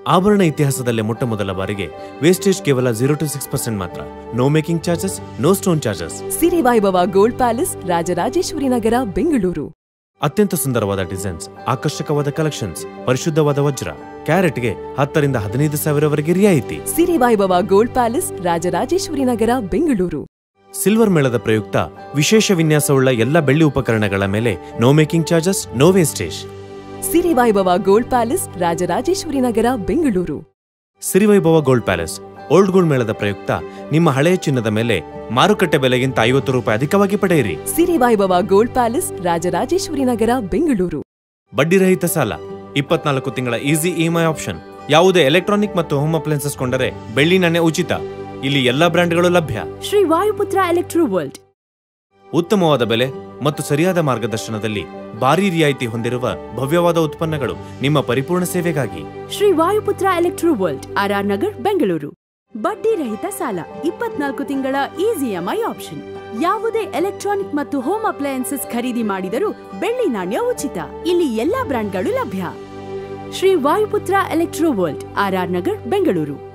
ಆಭರಣ ಇತಿಹಾಸದಲ್ಲೇ ಮೊಟ್ಟ ಮೊದಲ ಬಾರಿಗೆ ವೇಸ್ಟೇಜ್ ಕೇವಲ ಜೀರೋ ಟು ಸಿಕ್ಸ್ ಪರ್ಸೆಂಟ್ ಮಾತ್ರ no making charges no stone charges Siri Vaibhava gold palace Rajarajeshwari Nagar Bengaluru ಅತ್ಯಂತ ಸುಂದರವಾದ ಡಿಸೈನ್ಸ್ ಆಕರ್ಷಕವಾದ ಕಲೆಕ್ಷನ್ಸ್ ಪರಿಶುದ್ಧವಾದ ವಜ್ರ ಕ್ಯಾರೆಟ್ಗೆ ಹತ್ತರಿಂದ ಹದಿನೈದು ಸಾವಿರವರೆಗೆ ರಿಯಾಯಿತಿ Siri Vaibhava gold palace Rajarajeshwari Nagar Bengaluru silver ಮೇಳದ ಪ್ರಯುಕ್ತ ವಿಶೇಷ ವಿನ್ಯಾಸವುಳ್ಳ ಎಲ್ಲ ಬೆಳ್ಳಿ ಉಪಕರಣಗಳ ಮೇಲೆ no making charges no wastage Siri Vaibhava gold palace Rajarajeshwari Nagar Bengaluru Sirivaibhava gold palace old gold ಮೇಳದ ಪ್ರಯುಕ್ತ ನಿಮ್ಮ ಹಳೆಯ ಚಿನ್ನದ ಮೇಲೆ ಮಾರುಕಟ್ಟೆ ಬೆಲೆಗಿಂತ ಐವತ್ತು ರೂಪಾಯಿ ಅಧಿಕವಾಗಿ ಪಡೆಯಿರಿ ಸಿರಿ ವೈಭವ ಗೋಲ್ಡ್ ಪ್ಯಾಲೇಸ್ ರಾಜರಾಜೇಶ್ವರಿ ನಗರ ಬೆಂಗಳೂರು ಬಡ್ಡಿರಹಿತ ಸಾಲ ಇಪ್ಪತ್ನಾಲ್ಕು ತಿಂಗಳ ಈಸಿ ಇಎಂಐ ಆಪ್ಷನ್ ಯಾವುದೇ ಎಲೆಕ್ಟ್ರಾನಿಕ್ ಮತ್ತು ಹೋಮ್ ಅಪ್ಲೈನ್ಸಸ್ ಕೊಂಡರೆ ಬೆಳ್ಳಿ ನಾಣ್ಯ ಉಚಿತ ಇಲ್ಲಿ ಎಲ್ಲಾ ಬ್ರ್ಯಾಂಡ್ಗಳು ಲಭ್ಯ ಶ್ರೀ ವಾಯುಪುತ್ರ ಎಲೆಕ್ಟ್ರೋ ವರ್ಲ್ಡ್ ಉತ್ತಮವಾದ ಬೆಲೆ ಮತ್ತು ಸರಿಯಾದ ಮಾರ್ಗದರ್ಶನದಲ್ಲಿ ಭಾರಿ ರಿಯಾಯಿತಿ ಹೊಂದಿರುವ ಭವ್ಯವಾದ ಉತ್ಪನ್ನಗಳು ನಿಮ್ಮ ಪರಿಪೂರ್ಣ ಸೇವೆಗಾಗಿ Shri Vayuputra electro world R R Nagar Bengaluru ಬಡ್ಡಿ ರಹಿತ ಸಾಲ ಇಪ್ಪತ್ನಾಲ್ಕು ತಿಂಗಳ ಇಎಂಐ ಆಪ್ಷನ್ ಯಾವುದೇ ಎಲೆಕ್ಟ್ರಾನಿಕ್ ಮತ್ತು ಹೋಮ್ ಅಪ್ಲಯನ್ಸಸ್ ಖರೀದಿ ಮಾಡಿದರೂ ಬೆಳ್ಳಿ ನಾಣ್ಯ ಉಚಿತ ಇಲ್ಲಿ ಎಲ್ಲಾ ಬ್ರ್ಯಾಂಡ್ಗಳು ಲಭ್ಯ Shri Vayuputra electro world R R Nagar Bengaluru